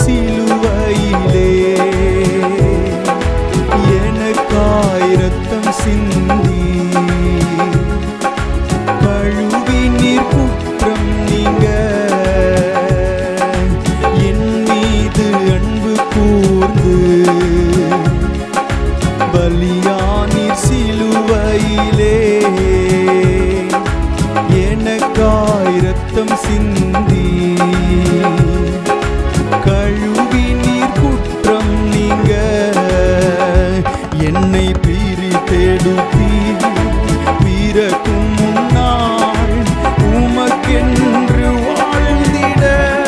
சிலுவையிலே எனக்காய் ரத்தம் சிந்தி கழுவி நீர் குற்றம் நீங்க என் மீது அன்பு கூர்ந்து பலியானீர் சிலுவையிலே எனக்காய் ரத்தம் சிந்தி கழுவி நீர் குற்றம் நீங்க என்னை பிரித்தெடுத்தி பிறக்கும் முன்னால் உமக்கென்று வாழ்ந்திட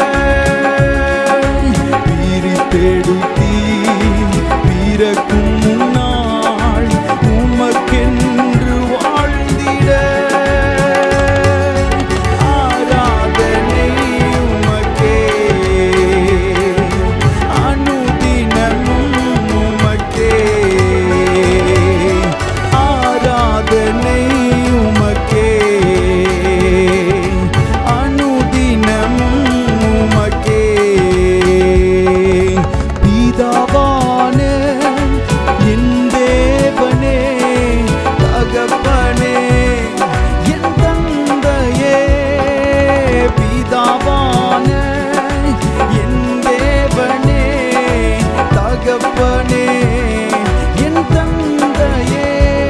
பிரித்தெடுத்தி பிறக்கும் முன்னால் உமக்கென்று வாழ்ந்திட ஆராதனை உமக்கே அனுதினமும் உமக்கே ஆராதனை உமக்கே அனுதினமும் உமக்கே பிதாவான என் தேவனே தகப்பனே என் தந்தையே பிதாவான என் தேவனே தகப்பனே என் தந்தையே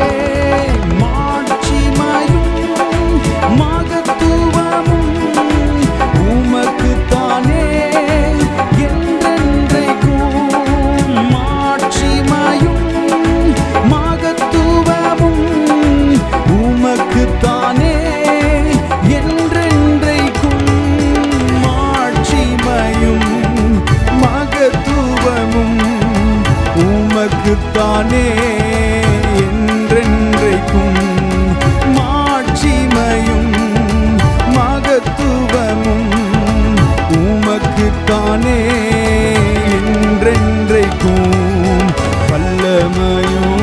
மாட்சிமையும் மகத்துவமும் உமக்குத்தானே என்றென்றைக்கும் மாட்சிமையும் மகத்துவமும் உமக்குத்தானே என்றென்றைக்கும் மாட்சிமையும் மகத்துவமும் உமக்குத்தானே என்றென்றைக்கும் மாட்சிமையும் மகத்துவமும் உமக்குத்தானே என்றென்றைக்கும் வல்லமையும்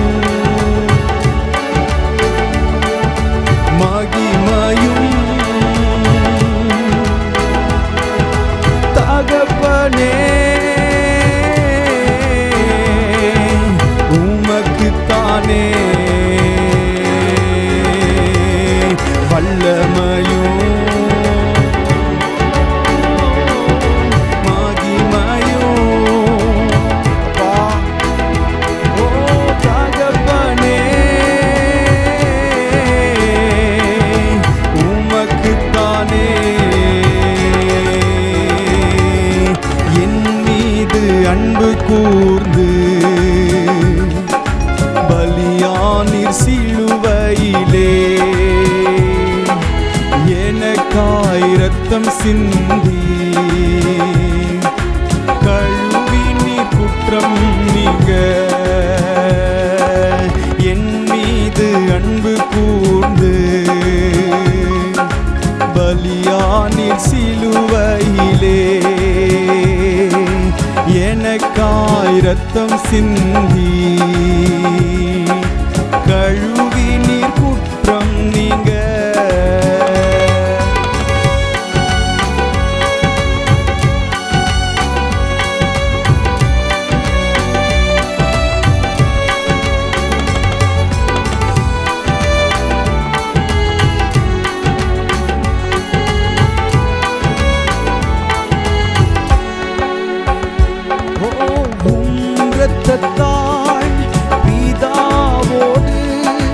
மகிமையும் தகப்பனே உமக்குத்தானே வல்லமையும் மகிமையும் அப்பா ஓ தகப்பனே உமக்குத்தானே என் மீது அன்பு கூர்ந்து பலியானிர் சிலுவையிலே எனக்காய் ரத்தம் சிந்தி கழுவி நீர் குற்றம் நீங்க என் மீது அன்பு கூர்ந்து பலியானிர் சிலுவையிலே எனக்காய் ரத்தம் சிந்தி கழுவி நீர் குற்றம் நீங்க உம் இரத்தத்தால் பிதாவோடு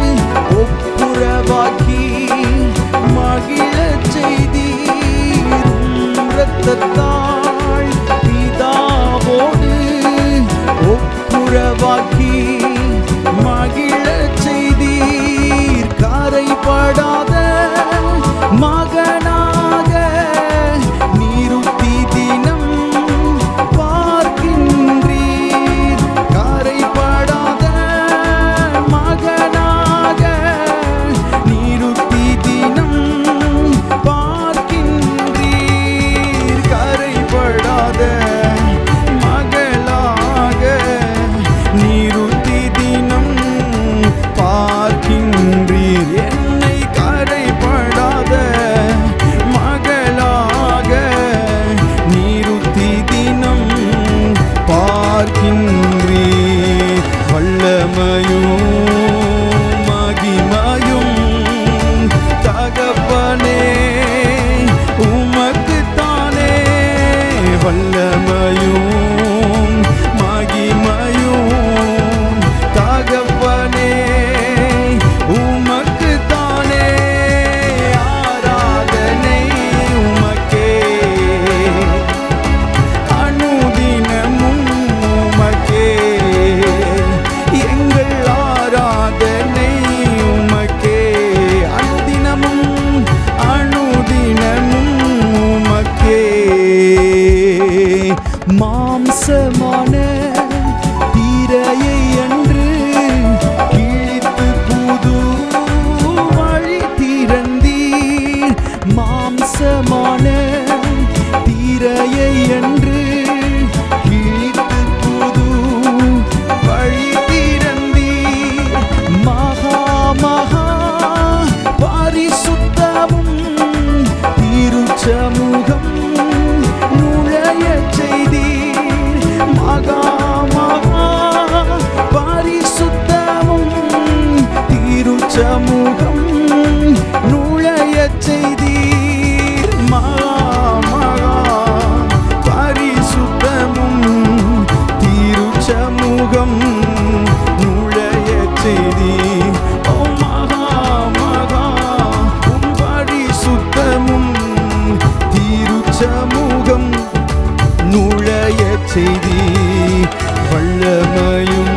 மாம்சமான தீரையை அன்று கிழித்து புது வழி திறந்தீர் மாம்சமான தீரையை அன்று கிழித்து புது வழி திறந்தீர் மகா மகா பரிசுத்தமும் திருச்சமூகம் நுழைய செய்தீர் மகா மகா பரிசுத்தமும் திருச்சமூகம் நுழைய செய்தீர் மகா மகா பரிசுத்தமும் திருச்சமூகம் நுழைய செய்தீர் ஓ மகா மகா உம் பரிசுத்தமும் திருச்சமூகம் நுழைய செய்தி வல்லமையும்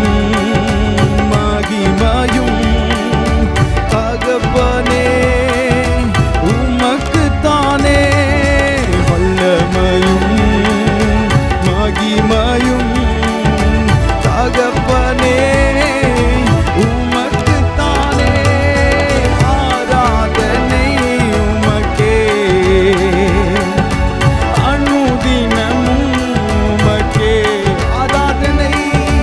மகிமையும் தகப்பனே உமக்குத்தானே வல்லமையும் மகிமையும் தகப்பனே உமக்குத்தானே ஆராதனை உமக்கே அனுதினமும் உமக்கே ஆராதனை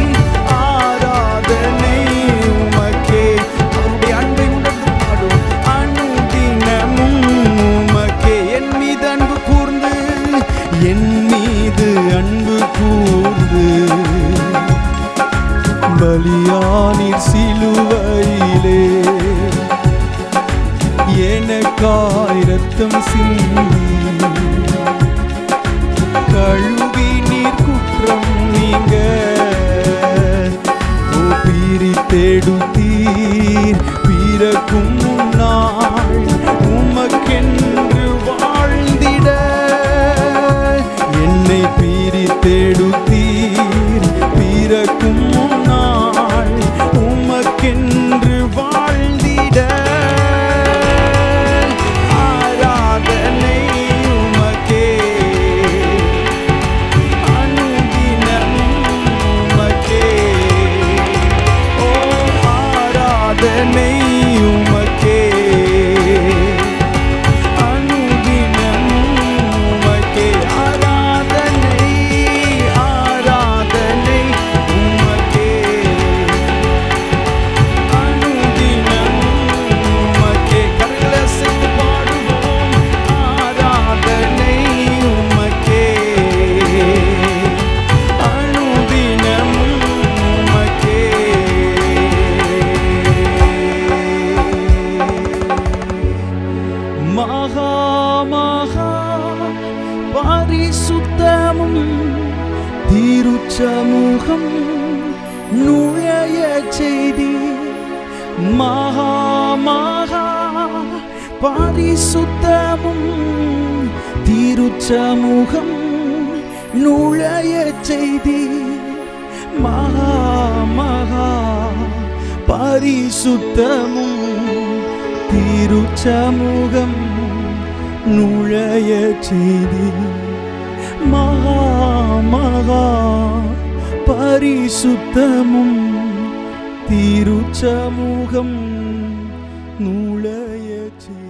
ஆராதனை உமக்கே அவருடைய அன்பை உணர்ந்து பாடும் அனுதினமும் உமக்கே என் மீது அன்பு கூர்ந்து என் மீது அன்பு கூர்ந்து பலியானீர் சிலுவையிலே எனக்காய் ரத்தம் சிந்தி கழுவி நீர் குற்றம் நீங்க ஓ பிரித்தெடுத்தீர் பிறக்கும் முன்னாள் உமக்கென்று வாழ்ந்திட என்னை பிரித்தெடுத்தீர் பிறக்கும் முன்னாள் உமக்கென்று வாழ்ந்திட ஆராதனை உமக்கே அனுதினமும் உமக்கே ஓ ஆராதனை உமக்கே அனுதினமும் உமக்கே ஆராதனை ஆராதனை உமக்கே அனுதினமும் உமக்கே கரங்களை அசைத்து பாடுவோம் ஆராதனை உமக்கே அனுதினமும் உமக்கே மகா மகா பரிசுத்தமும் திருச்சமூகம் நுழைய செய்தி மகா மகா பரிசுத்தமும் திருச்சமூகம் நுழைய செய்தி மகா மகா பரிசுத்தமும் திருச்சமூகம் நுழைய செய்தி மகா மகா பரிசுத்தமும் திருச்சமூகம் நுழைய செய்தி